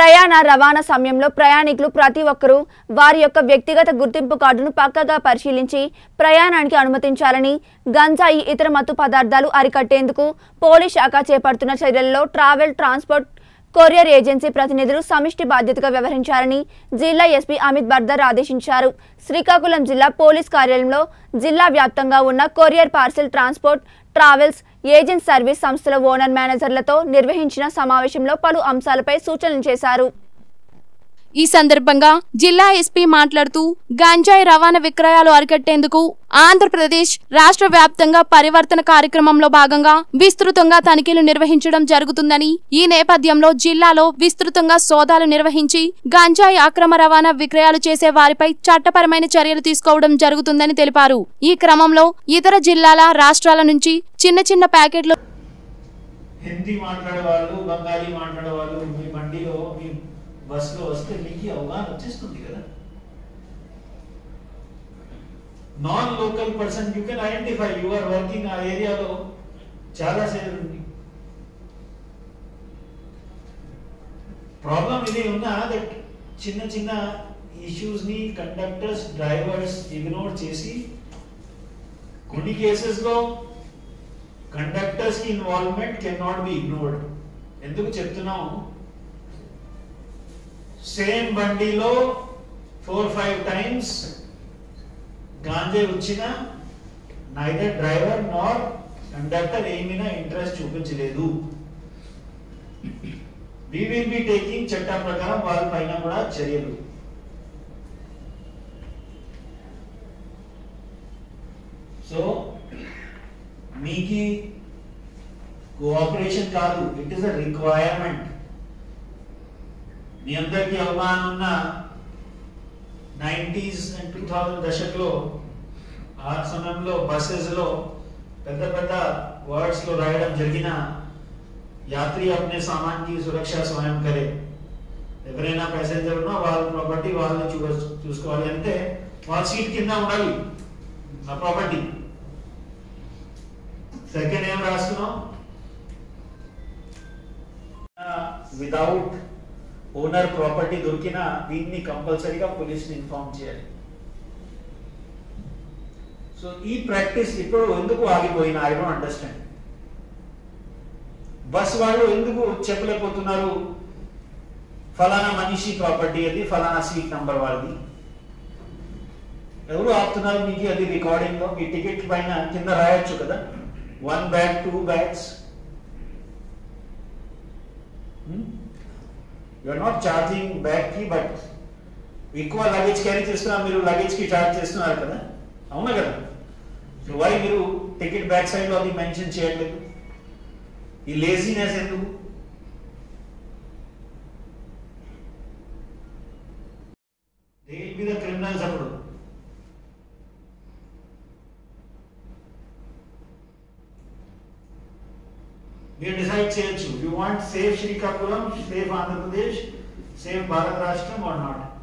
ప్రయాణ రవాణా సమయంలో ప్రయాణికులు ప్రతి ఒక్కరూ వారి యొక్క వ్యక్తిగత గుర్తింపు కార్డును పక్కగా పరిశీలించి ప్రయాణానికి అనుమతించాలని గంజాయి ఇతర మత్తు పదార్థాలు అరికట్టేందుకు పోలీస్ శాఖ చేపడుతున్న చర్యల్లో ట్రావెల్ ట్రాన్స్పోర్ట్ కొరియర్ ఏజెన్సీ ప్రతినిధులు సమిష్టి బాధ్యతగా వ్యవహరించాలని జిల్లా ఎస్పీ అమిత్ బర్దర్ ఆదేశించారు శ్రీకాకుళం జిల్లా పోలీస్ కార్యాలయంలో జిల్లా వ్యాప్తంగా ఉన్న courier parcel transport travels agent service సంస్థల ఓనర్ మేనేజర్లతో నిర్వహించిన సమావేశంలో పలు అంశాలపై సూచనలు చేశారు ఈ సందర్భంగా జిల్లా ఎస్పీ మాట్లాడుతూ గంజాయి రవాణా విక్రయాలు అరికట్టేందుకు ఆంధ్రప్రదేశ్ రాష్ట్ర వ్యాప్తంగా పరివర్తన కార్యక్రమంలో భాగంగా విస్తృతంగా తనిఖీలు నిర్వహించడం జరుగుతుందని ఈ నేపథ్యంలో జిల్లాలో విస్తృతంగా సోదాలు నిర్వహించి గంజాయి అక్రమ రవాణా విక్రయాలు చేసే వారిపై చట్టపరమైన చర్యలు తీసుకోవడం జరుగుతుందని తెలిపారు ఈ క్రమంలో ఇతర జిల్లాల రాష్ట్రాల నుంచి చిన్న చిన్న ప్యాకెట్లు హిందీ మాట్లాడే వాళ్ళు బెంగాలీ మాట్లాడే వాళ్ళు మీ బండిలో మీ బస్సులో వస్తే మీకు అవగాహన వచ్చేస్తుంది కదా non local person you can identify you are working ఆ ఏరియాలో చాలా సేపు ఉంది ప్రాబ్లం ఇది ఉన్నా దట్ చిన్న చిన్న ఇష్యూస్ ని కండక్టర్స్ డ్రైవర్స్ ఇగ్నోర్ చేసి కొన్ని కేసెస్ లో కండక్టర్స్ కి involvement can not be ignored ఎందుకు చెప్తున్నాం సేమ్ బండిలో ఫోర్ ఫైవ్ టైమ్స్ గాంజే వచ్చిన నైదర్ డ్రైవర్ నార్ కండక్టర్ ఏమైనా ఇంట్రెస్ట్ చూపించలేదు వి విల్ బి టేకింగ్ చట్టం ప్రకారం వాళ్ళ పైన కూడా చర్యలు సో మీకు కోఆపరేషన్ కాదు ఇట్ ఈస్ అ రిక్వైర్మెంట్ మీ అందరికీ అవగాహన ఉన్న నైంటీస్ అండ్ టూ థౌజండ్ దశకలో ఆ సమయంలో బస్సెస్ లో పెద్ద పెద్ద వర్డ్స్ లో రాయడం జరిగిన యాత్రి అప్నే సామాన్ కి సురక్ష స్వయం కరే ఎవరైనా ప్యాసింజర్ ఉన్నా వాళ్ళ ప్రాపర్టీ వాళ్ళని చూ చూసుకోవాలి అంటే వాళ్ళ సీట్ కింద ఉండాలి నా ప్రాపర్టీ సెకండ్ ఏం రాస్తున్నాం వితౌట్ ఓనర్ ప్రాపర్టీ దొరికినా దీన్ని కంపల్సరీగా పోలీస్ని ఇన్ఫార్మ్ చేయాలి సో ఈ ప్రాక్టీస్ ఇప్పుడు ఎందుకు ఆగిపోయినా ఐ డోంట్ అండర్స్టాండ్ బస్ వాళ్ళు ఎందుకు చెప్పలేకపోతున్నారు ఫలానా మనిషి ప్రాపర్టీ అది ఫలానా సీట్ నంబర్ వాళ్ళది ఎవరు ఆపుతున్నారు మీకు అది రికార్డింగ్ లో మీ టికెట్ పైన కింద రాయొచ్చు కదా one bag two bags you are not charging bag కి బట్ ఎక్కువ లగేజ్ క్యారీ చేస్తున్నారు మీరు లగేజ్ కి ఛార్జ్ చేస్తున్నారు కదా అవునా కదా సో వై మీరు టికెట్ బ్యాక్ సైడ్ లో అది మెన్షన్ చేయట్లేదు ఈ లేజీనెస్ ఎందుకు they will be the criminals అప్పుడు మీరు డిసైడ్ చేయొచ్చు you want safe Srikakulam safe Andhra Pradesh safe భారత రాష్ట్రం ఆర్ నాట్